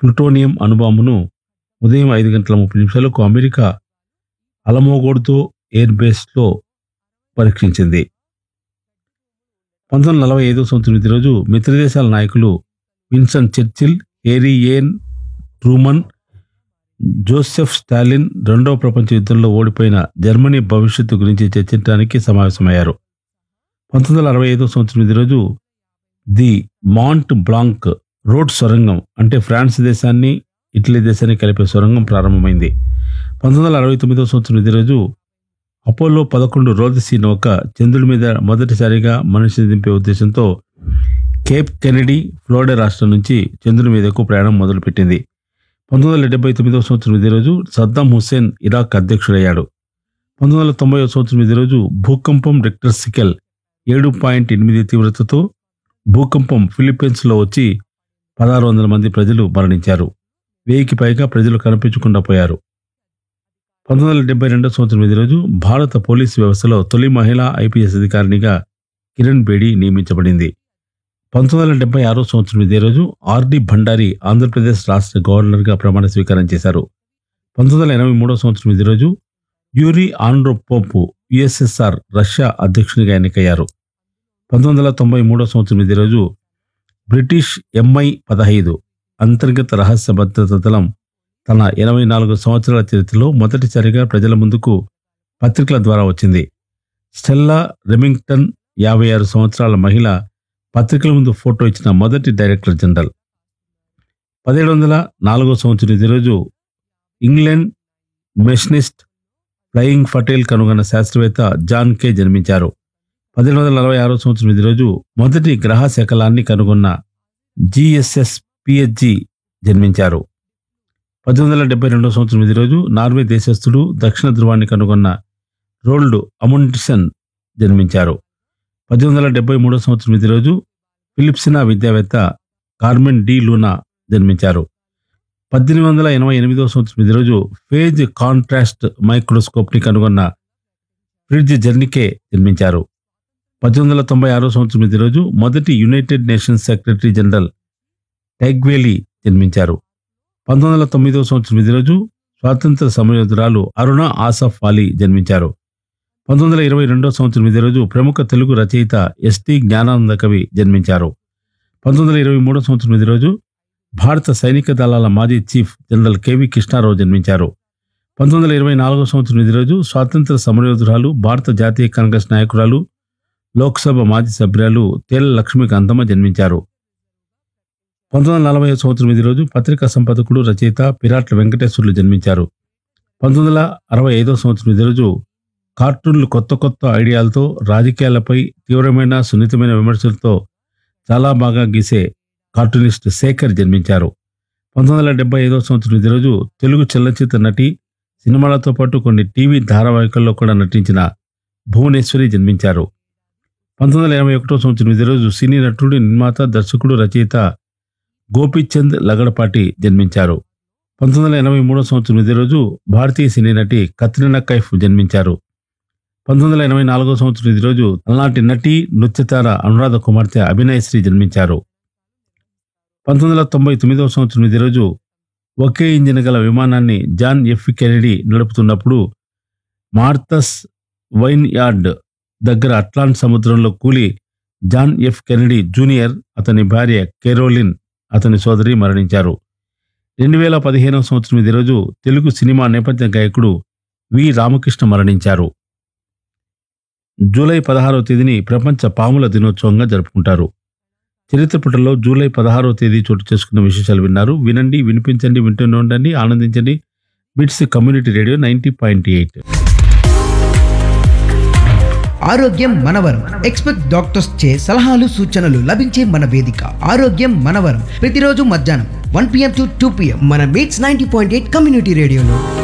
plutonium అణుబాంబును ఉదయం ఐదు గంటల ముప్పై నిమిషాలకు అమెరికా అలమోగోడ్తో ఎయిర్ బేస్లో పరీక్షించింది పంతొమ్మిది వందల నలభై ఐదో సంవత్సరం ఇదే రోజు మిత్రదేశాల నాయకులు విన్సన్ చర్చిల్ హేరీ ఏన్ ట్రూమన్ జోసెఫ్ స్టాలిన్ రెండవ ప్రపంచ యుద్ధంలో ఓడిపోయిన జర్మనీ భవిష్యత్తు గురించి చర్చించడానికి సమావేశమయ్యారు పంతొమ్మిది వందల అరవై ఐదో సంవత్సరం ఇదే రోజు ది మాంట్ బ్లాంక్ రోడ్ సొరంగం అంటే ఫ్రాన్స్ దేశాన్ని ఇటలీ దేశాన్ని కలిపే సొరంగం ప్రారంభమైంది పంతొమ్మిది వందల అరవై తొమ్మిదో సంవత్సరం ఇదే రోజు అపోలో పదకొండు రోదసీ నౌక చంద్రుడి మీద మొదటిసారిగా మనిషిని దింపే ఉద్దేశంతో కేప్ కెనడీ ఫ్లోరిడా రాష్ట్రం నుంచి చంద్రుని మీదకు ప్రయాణం మొదలుపెట్టింది పంతొమ్మిది వందల డెబ్బై తొమ్మిదవ సంవత్సరం ఇదే రోజు సద్దాం హుస్సేన్ ఇరాక్ అధ్యక్షుడయ్యాడు పంతొమ్మిది వందల తొంభై సంవత్సరం ఇదే రోజు భూకంపం రెక్టర్ సికెల్ ఏడు పాయింట్ ఎనిమిది తీవ్రతతో భూకంపం ఫిలిప్పీన్స్లో వచ్చి పదహారు వందల మంది ప్రజలు మరణించారు వెయ్యికి పైగా ప్రజలు కనిపించకుండా పోయారు పంతొమ్మిది వందల డెబ్బై రెండో సంవత్సరం ఇదే రోజు భారత పోలీసు వ్యవస్థలో తొలి మహిళా ఐపీఎస్ అధికారినిగా కిరణ్ బేడి నియమించబడింది పంతొమ్మిది వందల డెబ్బై ఆరో సంవత్సరం ఇదే రోజు ఆర్డి భండారి ఆంధ్రప్రదేశ్ రాష్ట్ర గవర్నర్గా ప్రమాణ స్వీకారం చేశారు పంతొమ్మిది వందల ఎనభై మూడో సంవత్సరం ఇదే రోజు యూరి ఆండ్రోపోపు యుఎస్ఎస్ఆర్ రష్యా అధ్యక్షునిగా ఎన్నికయ్యారు పంతొమ్మిది వందల తొంభై మూడో సంవత్సరం ఇదే రోజు బ్రిటిష్ ఎంఐ పదహైదు అంతర్గత రహస్య భద్రతా దళం తన ఎనభై నాలుగు సంవత్సరాల చరిత్రలో మొదటిసారిగా ప్రజల ముందుకు పత్రికల ద్వారా వచ్చింది స్టెల్లా రెమింగ్టన్ యాభై ఆరు సంవత్సరాల మహిళ పత్రికల ముందు ఫోటో ఇచ్చిన మొదటి డైరెక్టర్ జనరల్ పదిహేడు వందల నాలుగో సంవత్సరం ఇదే రోజు ఇంగ్లాండ్ మెషనిస్ట్ ఫ్లయింగ్ ఫటేల్ కనుగొన్న శాస్త్రవేత్త జాన్ కే జన్మించారు పదిహేడు వందల నలభై ఆరో సంవత్సరం ఇదే రోజు మొదటి గ్రహ శకలాన్ని కనుగొన్న జిఎస్ఎస్ పిహెచ్జి జన్మించారు పద్దెనిమిది వందల డెబ్బై రెండో సంవత్సరం ఇదే రోజు నార్వే దేశస్థుడు దక్షిణ ధృవాన్ని కనుగొన్న రోల్డ్ అముండ్సన్ జన్మించారు పద్దెనిమిది వందల డెబ్బై మూడో సంవత్సరం ఇదే రోజు ఫిలిప్సినా విద్యావేత్త కార్మెన్ డి లూనా జన్మించారు పద్దెనిమిది వందల ఎనభై ఎనిమిదో సంవత్సరం ఇదే రోజు ఫేజ్ కాంట్రాస్ట్ మైక్రోస్కోప్ ని కనుగొన్న ఫ్రిడ్జ్ జర్నికే జన్మించారు పద్దెనిమిది వందల తొంభై ఆరో సంవత్సరం ఇదే రోజు మొదటి United Nations secretary general Trygve Lie జన్మించారు పంతొమ్మిది వందల తొమ్మిదో సంవత్సరం ఇదే రోజు స్వాతంత్ర సమయోధురాలు అరుణ ఆసఫ్ అలీ జన్మించారు పంతొమ్మిది వందల ఇరవై రెండో సంవత్సరం ఇదే రోజు ప్రముఖ తెలుగు రచయిత ఎస్టి జ్ఞానానంద కవి జన్మించారు పంతొమ్మిది వందల ఇరవై మూడో సంవత్సరం ఇదే రోజు భారత సైనిక దళాల మాజీ చీఫ్ జనరల్ కెవి కృష్ణారావు జన్మించారు పంతొమ్మిది వందల ఇరవై నాలుగో సంవత్సరం ఇదే రోజు స్వాతంత్ర సమరయోధురాలు భారత జాతీయ కాంగ్రెస్ నాయకురాలు లోక్సభ మాజీ సభ్యురాలు తేల లక్ష్మీకాంతమ్మ జన్మించారు పంతొమ్మిది వందల నలభై సంవత్సరం ఇదే రోజు పత్రికా సంపాదకుడు రచయిత పిరాట్ల వెంకటేశ్వర్లు జన్మించారు పంతొమ్మిది వందల అరవై ఐదో సంవత్సరం ఇదే రోజు కార్టూన్లు కొత్త కొత్త ఐడియాలతో రాజకీయాలపై తీవ్రమైన సున్నితమైన విమర్శలతో చాలా బాగా గీసే కార్టూనిస్ట్ శేఖర్ జన్మించారు పంతొమ్మిది వందల డెబ్బై ఐదో సంవత్సరం ఇదే రోజు తెలుగు చలనచిత్ర నటి సినిమాలతో పాటు కొన్ని టీవీ ధారావాహికల్లో కూడా నటించిన భువనేశ్వరి జన్మించారు పంతొమ్మిది వందల ఎనభై ఒకటో సంవత్సరం ఇదే రోజు సినీ నటుడు నిర్మాత దర్శకుడు రచయిత గోపీచంద్ లగడపాటి జన్మించారు పంతొమ్మిది వందల ఎనభై మూడో సంవత్సరం ఇదే రోజు భారతీయ సినీ నటి కత్రినా కైఫ్ జన్మించారు పంతొమ్మిది వందల ఎనభై నాలుగో సంవత్సరం ఇదే రోజు అలనాటి నటి నృత్యతార అనురాధ కుమార్తె అభినయశ్రీ జన్మించారు పంతొమ్మిది వందల తొంభై తొమ్మిదవ సంవత్సరం ఇదే రోజు ఒకే ఇంజిన్ గల విమానాన్ని జాన్ ఎఫ్ కెనడీ నడుపుతున్నప్పుడు మార్తస్ వైన్ యార్డ్ దగ్గర అట్లాంట్ సముద్రంలో కూలి జాన్ ఎఫ్ కెనడీ జూనియర్ అతని భార్య కెరోలిన్ అతని సోదరి మరణించారు రెండు వేల పదిహేనవ సంవత్సరం ఇదే రోజు తెలుగు సినిమా నేపథ్య గాయకుడు వి రామకృష్ణ మరణించారు జూలై పదహారవ తేదీని ప్రపంచ పాముల దినోత్సవంగా జరుపుకుంటారు చరిత్ర పుటల్లో జూలై పదహారవ తేదీ చోటు చేసుకున్న విశేషాలు విన్నారు వినండి వినిపించండి వింటూనే ఉండండి ఆనందించండి bits community radio ninety point eight ఆరోగ్యం మనవరం ఎక్స్పెక్ట్ డాక్టర్స్ చే సలహాలు సూచనలు లభించే మన వేదిక ఆరోగ్యం మనవరం ప్రతిరోజు మధ్యాహ్నం one PM to two PM మన MITS ninety point eight community రేడియోలో